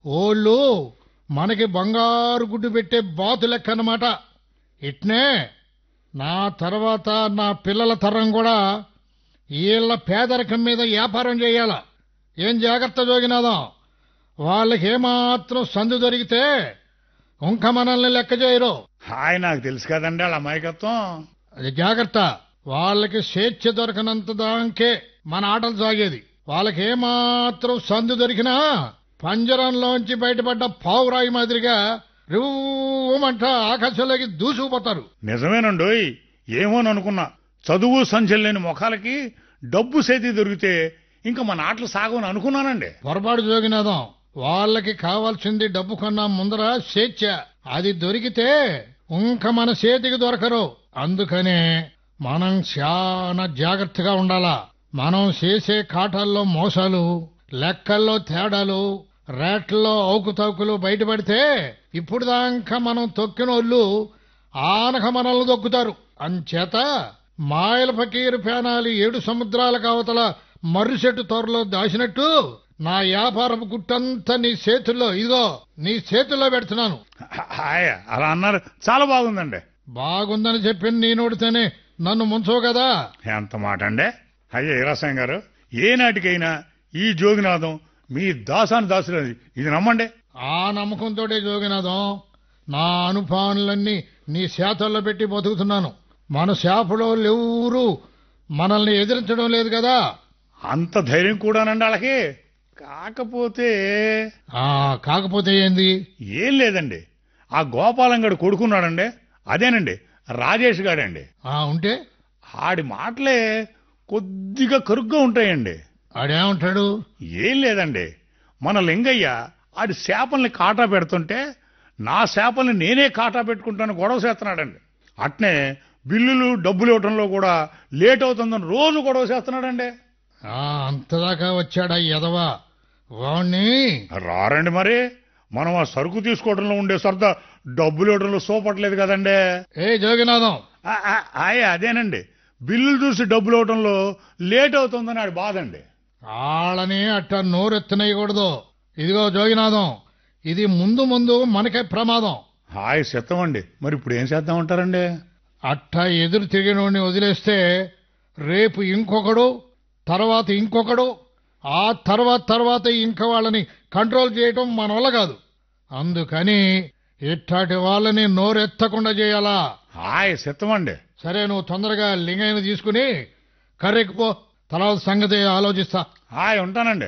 ఓళ్ళు మనకి బంగారు గుడ్డు పెట్టే బాతు లెక్క అన్నమాట ఇట్నే నా తర్వాత నా పిల్లల తరం కూడా వీళ్ళ పేదరికం మీద వ్యాపారం చేయాల ఏం జాగ్రత్త జోగినాదాం వాళ్ళకి ఏమాత్రం సందు దొరికితే ఇంక మనల్ని లెక్క చేయరు హాయ్ నాకు తెలుసు కదండి వాళ్ళ అమాయకత్వం అది జాగ్రత్త వాళ్ళకి స్వేచ్ఛ దొరకనంత దానికే మన ఆటలు సాగేది వాళ్ళకి ఏమాత్రం సందు దొరికినా పంజరంలోంచి బయటపడ్డ పావురాయి మాదిరిగా రివ్వమంట ఆకాశంలోకి దూసుకుపోతారు నిజమేనండోయ్ ఏమోననుకున్నా చదువు సంచలు లేని ముఖాలకి డబ్బు సేతి దొరికితే ఇంకా మన ఆటలు సాగవని అనుకున్నానండి పొరపాటు జోగినాదం వాళ్ళకి కావాల్సింది డబ్బు కన్నా ముందర స్వేచ్ఛ అది దొరికితే ఇంక మన చేతికి దొరకరు అందుకనే మనం చాలా జాగ్రత్తగా ఉండాలా మనం చేసే కాటాల్లో మోసాలు లెక్కల్లో తేడాలు రేట్లలో అవుకుతవుకులు బయటపడితే ఇప్పుడు దాకా మనం తొక్కినోళ్ళు ఆనక మనల్ని దొక్కుతారు అంచేత మాయల ఫకీరు పేనాలి ఏడు సముద్రాల కావతల మర్రిసెట్టు తోరలో దాచినట్టు నా వ్యాపారపు గుట్టంతా నీ చేతుల్లో ఇదిగో నీ చేతుల్లో పెడుతున్నాను హాయ్ అలా అన్నారు చాలా బాగుందండి బాగుందని చెప్పిన నీ నోడితేనే నన్ను ముంచవు కదా ఎంత మాట అండి అయ్యే ఈరాసాయం గారు ఏనాటికైనా ఈ జోగినాథం మీ దాసాని దాసులు ఇది నమ్మండి ఆ నమ్మకంతోటే జోగినాథం నా అనుభవాలన్నీ నీ శాతల్లో పెట్టి బతుకుతున్నాను మన శాపలో ఎవరు మనల్ని ఎదిరించడం లేదు కదా అంత ధైర్యం కూడానండి వాళ్ళకి కాకపోతే ఆ కాకపోతే ఏంది ఏం లేదండి ఆ గోపాలంగడు కొడుకున్నాడండి అదేనండి రాజేష్ గాడండి ఆ ఉంటే ఆడి మాటలే కొద్దిగా కరుగ్గా ఉంటాయండి ఆడేమంటాడు ఏం లేదండి మన లింగయ్య ఆడి చేపల్ని కాటా పెడుతుంటే నా చేపల్ని నేనే కాటా పెట్టుకుంటాను గొడవ చేస్తున్నాడండి అట్నే బిల్లులు డబ్బులు ఇవ్వటంలో కూడా లేట్ అవుతుందని రోజు గొడవ చేస్తున్నాడండి ఆ అంతదాకా వచ్చాడా ఎదవా వాణ్ణి రారండి మరి మనం ఆ సరుకు తీసుకోవడంలో ఉండే సరదా డబ్బులు ఇవ్వడంలో సోపట్లేదు కదండి ఏ జోగినాథం ఆ, ఆ, ఆయ్ అదేనండి బిల్లులు చూసి డబ్బులు ఇవ్వటంలో లేట్ అవుతుందని ఆడి బాధండి ఆళ్ళని అట్ట నోరెత్తనేయకూడదు ఇదిగో జోగినాథం ఇది ముందు ముందు మనకే ప్రమాదం హాయ్ సిద్ధమండి మరి ఇప్పుడు ఏం చేద్దామంటారండి అట్ట ఎదురు తిరిగినోడిని వదిలేస్తే రేపు ఇంకొకడు తర్వాత ఇంకొకడు ఆ తర్వాత తర్వాత ఇంక వాళ్ళని కంట్రోల్ చేయటం మన వల్ల కాదు అందుకని ఇట్లాంటి వాళ్ళని నోరెత్తకుండా చేయాలా హాయ్ సిద్ధమండి సరే నువ్వు తొందరగా లింగయ్యని తీసుకుని కర్రెక్కిపో తర్వాత సంగతి ఆలోచిస్తా హాయ్ ఉంటానండి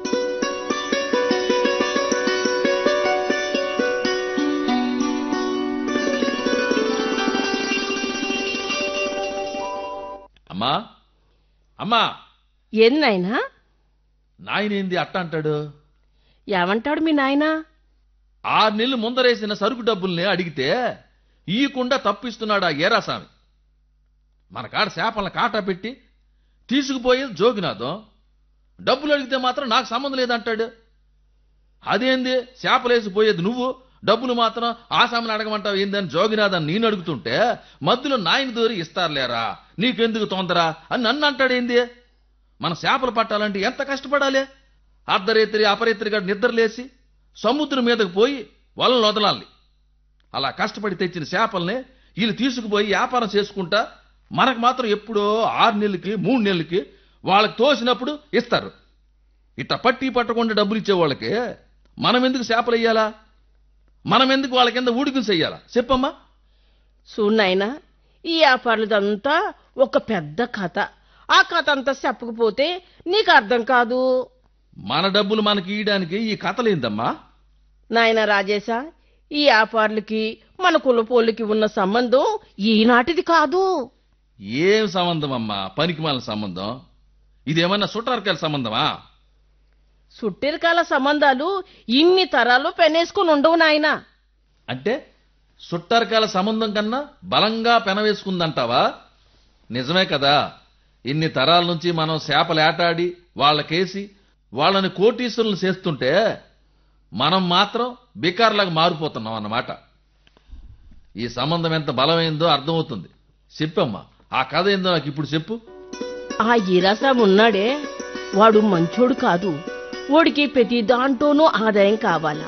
అమ్మా అమ్మా ఏం నాయనా నాయనేంది అట్ట అంటాడు ఏమంటాడు మీ నాయనా ఆరు నెలలు ముందరేసిన సరుకు డబ్బుల్ని అడిగితే ఈయకుండా తప్పిస్తున్నాడు ఆ ఏరాస్వామి మన కాడ చేపలను కాటా పెట్టి తీసుకుపోయేది జోగినాథం డబ్బులు అడిగితే మాత్రం నాకు సంబంధం లేదంటాడు అదేంది చేపలేసి పోయేది నువ్వు డబ్బులు మాత్రం ఆసామిని అడగమంటావు ఏందని జోగినాథన్ నేను అడుగుతుంటే మధ్యలో నాయన దూరి ఇస్తారులేరా నీకెందుకు తొందర అని నన్ను అంటాడేంది మన చేపలు పట్టాలంటే ఎంత కష్టపడాలి అర్ధరేత్రి అపరేత్రిగా నిద్రలేసి సముద్రం మీదకు పోయి వలలు వదలాలి అలా కష్టపడి తెచ్చిన చేపల్ని వీళ్ళు తీసుకుపోయి వ్యాపారం చేసుకుంటా మనకు మాత్రం ఎప్పుడో ఆరు నెలలకి మూడు నెలలకి వాళ్ళకి తోసినప్పుడు ఇస్తారు ఇట్ట పట్టి పట్టకుండా డబ్బులు ఇచ్చే వాళ్ళకి మనం ఎందుకు చేపలు వేయాలా మనం ఎందుకు వాళ్ళ కింద ఊడికి చెయ్యాలా చెప్పమ్మా చూడు నాయనా ఈ వ్యాపారులదంతా ఒక పెద్ద కథ ఆ కథ అంతా చెప్పకపోతే నీకు అర్థం కాదు మన డబ్బులు మనకి ఇయడానికి ఈ కథలేందమ్మా నాయన రాజేశా ఈ వ్యాపారులకి మన కులపోళ్ళకి ఉన్న సంబంధం ఈనాటిది కాదు ఏం సంబంధం అమ్మా పనికిమాల సంబంధం ఇదేమన్నా సుటార్కాల సంబంధమా సుట్టిరకాల సంబంధాలు ఇన్ని తరాలు పెనేసుకుని ఉండవు నాయనా అంటే సుట్టారకాల సంబంధం కన్నా బలంగా పెనవేసుకుందంటావా నిజమే కదా ఇన్ని తరాల నుంచి మనం చేపలు ఏటాడి వాళ్ళకేసి వాళ్ళని కోటీశ్వరులు చేస్తుంటే మనం మాత్రం బికార్లాగా మారిపోతున్నాం అన్నమాట ఈ సంబంధం ఎంత బలమైందో అర్థమవుతుంది చెప్పమ్మా ఆ కథ ఏందో నాకు ఇప్పుడు చెప్పు ఆ ఈరాసాం ఉన్నాడే వాడు మంచోడు కాదు ఓడికి ప్రతి దాంట్లోనూ ఆదాయం కావాలా